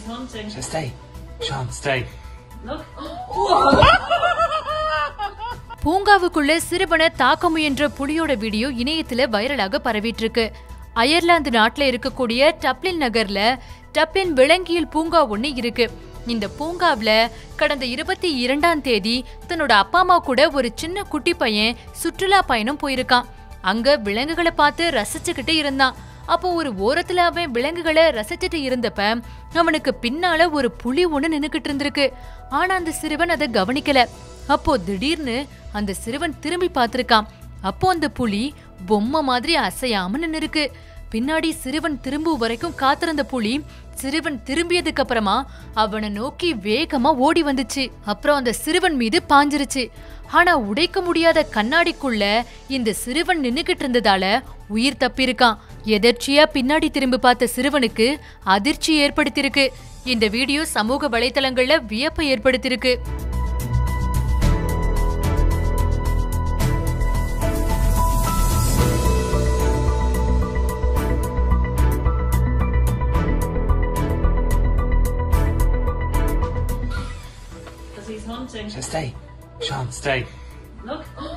he's hunting. So stay. Sean, stay. Look. பூங்காவுக்குள்ள சிறுவனை தாக்க முயன்ற புலியோட வீடியோ இணையத்துல வைரலாக பரவிட்டு இருக்கு அயர்லாந்து நாட்டுல இருக்கக்கூடிய டப்ளின் நகர்ல டப்ளின் விலங்கியல் பூங்கா ஒண்ணு இருக்கு இந்த பூங்காவுல கடந்த இருபத்தி இரண்டாம் தேதி தன்னோட அப்பா அம்மா கூட ஒரு சின்ன குட்டி பையன் சுற்றுலா பயணம் போயிருக்கான் அங்க விலங்குகளை பார்த்து ரசிச்சுக்கிட்டு இருந்தான் அப்போ ஒரு ஓரத்துல அவன் விலங்குகளை ரசிச்சுட்டு இருந்தப்ப அவனுக்கு பின்னால ஒரு புலி ஒண்ணு நின்னுக்கிட்டு இருந்திருக்கு ஆனா அந்த சிறுவன் அதை கவனிக்கல அப்போ திடீர்னு அந்த சிறுவன் திரும்பி பார்த்திருக்கான் அப்போ அந்த புலி பொம்மை மாதிரி அசையாம நின்னு இருக்கு பின்னாடி சிறுவன் திரும்பும் வரைக்கும் காத்திருந்த புலி சிறுவன் திரும்பியதுக்கு அப்புறமா அவனை நோக்கி வேகமா ஓடி வந்துச்சு அப்புறம் அந்த சிறுவன் மீது பாஞ்சிருச்சு ஆனா உடைக்க முடியாத கண்ணாடிக்குள்ள இந்த சிறுவன் நின்னுகிட்டு இருந்ததால உயிர் தப்பியிருக்கான் எதர்ச்சியா பின்னாடி திரும்பி பார்த்த சிறுவனுக்கு அதிர்ச்சி ஏற்படுத்தியிருக்கு இந்த வீடியோ சமூக வலைத்தளங்கள்ல வியப்பை ஏற்படுத்தியிருக்கு Because he's hunting. So stay. Sean, stay. Look.